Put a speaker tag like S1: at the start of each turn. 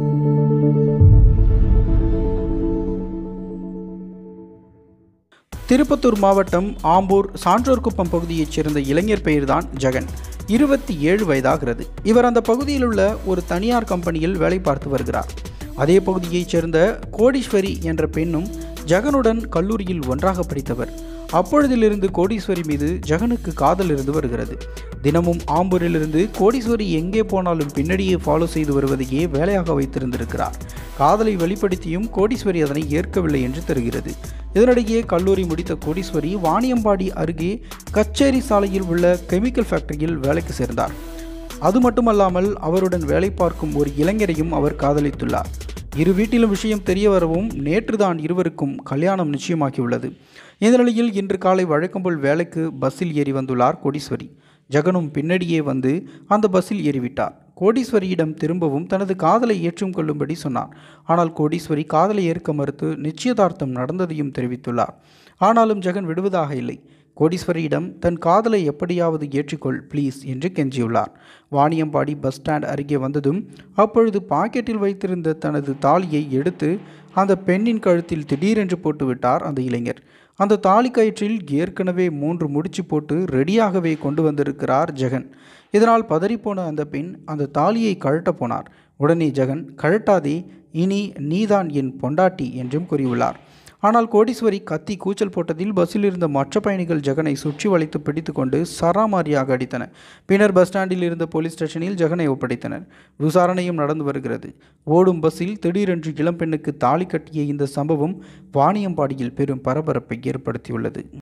S1: திருப்பத்தூர் மாவட்டம் ஆம்பூர் சான்றோர்குப்பம் பகுதியைச் சேர்ந்த இளைஞர் பெயர்தான் ஜெகன் இருபத்தி ஏழு வயதாகிறது இவர் அந்த பகுதியில் உள்ள ஒரு தனியார் கம்பெனியில் வேலை பார்த்து வருகிறார் அதே பகுதியைச் சேர்ந்த கோடீஸ்வரி என்ற பெண்ணும் ஜெகனுடன் கல்லூரியில் ஒன்றாக படித்தவர் அப்பொழுதிலிருந்து கோடீஸ்வரி மீது ஜெகனுக்கு காதல் இருந்து வருகிறது தினமும் ஆம்பூரிலிருந்து கோடீஸ்வரி எங்கே போனாலும் பின்னடியே ஃபாலோ செய்து வருவதையே வேலையாக வைத்திருந்திருக்கிறார் காதலை வெளிப்படுத்தியும் கோடீஸ்வரி அதனை ஏற்கவில்லை என்று தெரிகிறது இதனிடையே கல்லூரி முடித்த கோடீஸ்வரி வாணியம்பாடி அருகே கச்சேரி சாலையில் உள்ள கெமிக்கல் ஃபேக்டரியில் வேலைக்கு சேர்ந்தார் அது மட்டுமல்லாமல் அவருடன் வேலை பார்க்கும் ஒரு இளைஞரையும் அவர் காதலித்துள்ளார் இரு வீட்டிலும் விஷயம் தெரிய வரவும் நேற்றுதான் இருவருக்கும் கல்யாணம் நிச்சயமாகியுள்ளது இந்த நிலையில் இன்று காலை வழக்கம்போல் வேலைக்கு பஸ்ஸில் ஏறி வந்துள்ளார் கோடீஸ்வரி ஜெகனும் பின்னடியே வந்து அந்த பஸ்ஸில் ஏறிவிட்டார் கோடீஸ்வரியிடம் திரும்பவும் தனது காதலை ஏற்றும் கொள்ளும்படி சொன்னார் ஆனால் கோடீஸ்வரி காதலை ஏற்க மறுத்து நிச்சயதார்த்தம் நடந்ததையும் தெரிவித்துள்ளார் ஆனாலும் ஜெகன் விடுவதாக இல்லை கோடீஸ்வரியிடம் தன் காதலை எப்படியாவது ஏற்றுக்கொள் ப்ளீஸ் என்று கெஞ்சியுள்ளார் வாணியம்பாடி பஸ் ஸ்டாண்ட் அருகே வந்ததும் அப்பொழுது பாக்கெட்டில் வைத்திருந்த தனது தாலியை எடுத்து அந்த பெண்ணின் கழுத்தில் திடீரென்று போட்டுவிட்டார் அந்த இளைஞர் அந்த தாலி கயிற்றில் ஏற்கனவே மூன்று முடிச்சு போட்டு ரெடியாகவே கொண்டு வந்திருக்கிறார் ஜெகன் இதனால் பதறிப்போன அந்த பெண் அந்த தாலியை கழட்ட போனார் உடனே ஜெகன் கழட்டாதே இனி நீதான் என் பொண்டாட்டி என்றும் கூறியுள்ளார் ஆனால் கோடீஸ்வரி கத்தி கூச்சல் போட்டதில் பஸ்ஸில் இருந்த மற்ற பயணிகள் ஜெகனை சுற்றி வளைத்து பிடித்துக்கொண்டு சராமாரியாக அடித்தனர் பின்னர் பஸ் ஸ்டாண்டில் இருந்த போலீஸ் ஸ்டேஷனில் ஜெகனை ஒப்படைத்தனர் விசாரணையும் நடந்து வருகிறது ஓடும் பஸ்ஸில் திடீரென்று இளம்பெண்ணுக்கு தாலி கட்டிய இந்த சம்பவம் வாணியம்பாடியில் பெரும் பரபரப்பை ஏற்படுத்தியுள்ளது